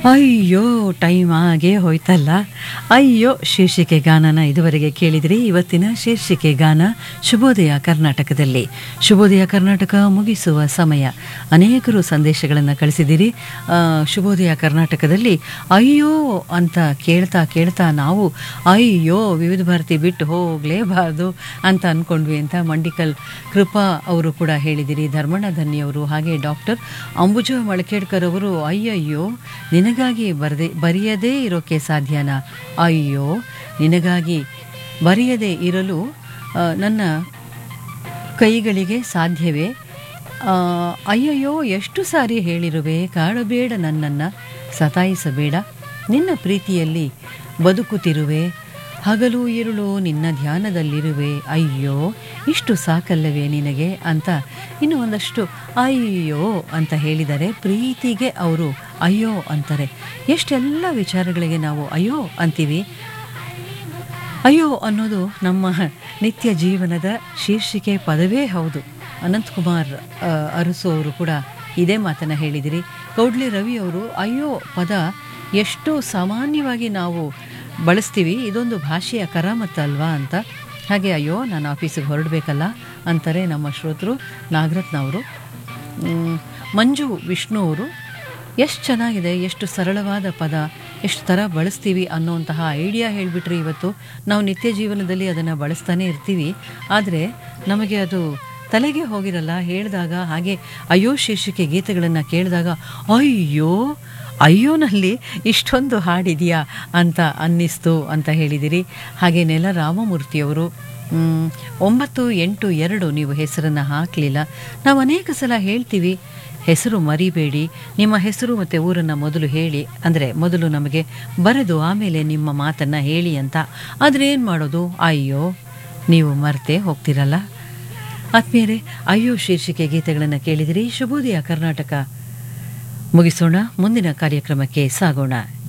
ಅಯ್ಯೋ ಟೈಮ್ ಆಗೇ ಹೋಯ್ತಲ್ಲ ಅಯ್ಯೋ ಶೀರ್ಷಿಕೆ ಗಾನನ ಇದುವರೆಗೆ ಕೇಳಿದ್ರಿ ಇವತ್ತಿನ ಶೀರ್ಷಿಕೆ ಗಾನ ಶುಭೋದಯ ಕರ್ನಾಟಕದಲ್ಲಿ ಶುಭೋದಯ ಕರ್ನಾಟಕ ಮುಗಿಸುವ ಸಮಯ ಅನೇಕರು ಸಂದೇಶಗಳನ್ನು ಕಳಿಸಿದಿರಿ ಆ, ಶುಭೋದಯ ಕರ್ನಾಟಕದಲ್ಲಿ ಅಯ್ಯೋ ಅಂತ ಕೇಳ್ತಾ ಕೇಳ್ತಾ ನಾವು ಅಯ್ಯೋ ವಿವಿಧ ಭಾರತಿ ಬಿಟ್ಟು ಹೋಗಲೇಬಾರ್ದು ಅಂತ ಅಂದ್ಕೊಂಡ್ವಿ ಅಂತ ಮಂಡಿಕಲ್ ಕೃಪಾ ಅವರು ಕೂಡ ಹೇಳಿದಿರಿ ಧರ್ಮಣ್ಣ ಧನ್ಯವರು ಹಾಗೆ ಡಾಕ್ಟರ್ ಅಂಬುಜ ಮಳಕೇಡ್ಕರ್ ಅವರು ಅಯ್ಯಯ್ಯೋ ನಿನಗಾಗಿ ಬರದೆ ಬರೆಯದೇ ಇರೋಕ್ಕೆ ಸಾಧ್ಯನಾ ಅಯ್ಯೋ ನಿನಗಾಗಿ ಬರೆಯದೇ ಇರಲು ಆ, ನನ್ನ ಕೈಗಳಿಗೆ ಸಾಧ್ಯವೇ ಆ, ಅಯ್ಯಯ್ಯೋ ಎಷ್ಟು ಸಾರಿ ಹೇಳಿರುವೆ ಕಾಡಬೇಡ ನನ್ನನ್ನು ಸತಾಯಿಸಬೇಡ ನಿನ್ನ ಪ್ರೀತಿಯಲ್ಲಿ ಬದುಕುತ್ತಿರುವೆ ಹಗಲು ಇರುಳು ನಿನ್ನ ಧ್ಯಾನದಲ್ಲಿರುವೆ ಅಯ್ಯೋ ಇಷ್ಟು ಸಾಕಲ್ಲವೇ ನಿನಗೆ ಅಂತ ಇನ್ನು ಒಂದಷ್ಟು ಅಯ್ಯೋ ಅಂತ ಹೇಳಿದರೆ ಪ್ರೀತಿಗೆ ಅವರು ಅಯ್ಯೋ ಅಂತಾರೆ ಎಷ್ಟೆಲ್ಲ ವಿಚಾರಗಳಿಗೆ ನಾವು ಅಯ್ಯೋ ಅಂತೀವಿ ಅಯ್ಯೋ ಅನ್ನೋದು ನಮ್ಮ ನಿತ್ಯ ಜೀವನದ ಶೀರ್ಷಿಕೆ ಪದವೇ ಹೌದು ಅನಂತಕುಮಾರ್ ಆ, ಅರಸು ಅವರು ಕೂಡ ಇದೇ ಮಾತನ್ನು ಹೇಳಿದಿರಿ ಕೌಡ್ಲಿ ರವಿ ಅವರು ಅಯ್ಯೋ ಪದ ಎಷ್ಟು ಸಾಮಾನ್ಯವಾಗಿ ನಾವು ಬಳಸ್ತೀವಿ ಇದೊಂದು ಭಾಷೆಯ ಕರಾಮತ್ತ ಅಲ್ವಾ ಅಂತ ಹಾಗೆ ಅಯ್ಯೋ ನಾನು ಆಫೀಸಿಗೆ ಹೊರಡಬೇಕಲ್ಲ ಅಂತಾರೆ ನಮ್ಮ ಶ್ರೋತರು ನಾಗರತ್ನ ಅವರು ಮ್, ಮಂಜು ವಿಷ್ಣು ಅವರು ಎಷ್ಟು ಚೆನ್ನಾಗಿದೆ ಎಷ್ಟು ಸರಳವಾದ ಪದ ಎಷ್ಟು ಥರ ಬಳಸ್ತೀವಿ ಅನ್ನೋಂತಹ ಐಡಿಯಾ ಹೇಳಿಬಿಟ್ರೆ ಇವತ್ತು ನಾವು ನಿತ್ಯ ಜೀವನದಲ್ಲಿ ಅದನ್ನು ಬಳಸ್ತಾನೆ ಇರ್ತೀವಿ ಆದರೆ ನಮಗೆ ಅದು ತಲೆಗೆ ಹೋಗಿರಲ್ಲ ಹೇಳಿದಾಗ ಹಾಗೆ ಅಯ್ಯೋ ಶೀರ್ಷಿಕೆ ಗೀತೆಗಳನ್ನು ಕೇಳಿದಾಗ ಅಯ್ಯೋ ಅಯ್ಯೋನಲ್ಲಿ ಇಷ್ಟೊಂದು ಹಾಡಿದೆಯಾ ಅಂತ ಅನ್ನಿಸ್ತು ಅಂತ ಹೇಳಿದಿರಿ ಹಾಗೆ ನೆಲ ರಾಮಮೂರ್ತಿಯವರು ಮ್, ಒಂಬತ್ತು ಎಂಟು ಎರಡು ನೀವು ಹೆಸರನ್ನು ಹಾಕಲಿಲ್ಲ ನಾವು ಅನೇಕ ಸಲ ಹೇಳ್ತೀವಿ ಹೆಸರು ಮರಿಬೇಡಿ ನಿಮ್ಮ ಹೆಸರು ಮತ್ತು ಊರನ್ನು ಮೊದಲು ಹೇಳಿ ಅಂದರೆ ಮೊದಲು ನಮಗೆ ಬರೆದು ಆಮೇಲೆ ನಿಮ್ಮ ಮಾತನ್ನು ಹೇಳಿ ಅಂತ ಆದರೆ ಏನು ಮಾಡೋದು ಅಯ್ಯೋ ನೀವು ಮರ್ತೇ ಹೋಗ್ತಿರಲ್ಲ ಆತ್ಮೀಯರೇ ಅಯ್ಯೋ ಶೀರ್ಷಿಕೆ ಗೀತೆಗಳನ್ನು ಕೇಳಿದಿರಿ ಶುಭೋದಯ ಕರ್ನಾಟಕ ಮುಗಿಸೋಣ ಮುಂದಿನ ಕಾರ್ಯಕ್ರಮಕ್ಕೆ ಸಾಗೋಣ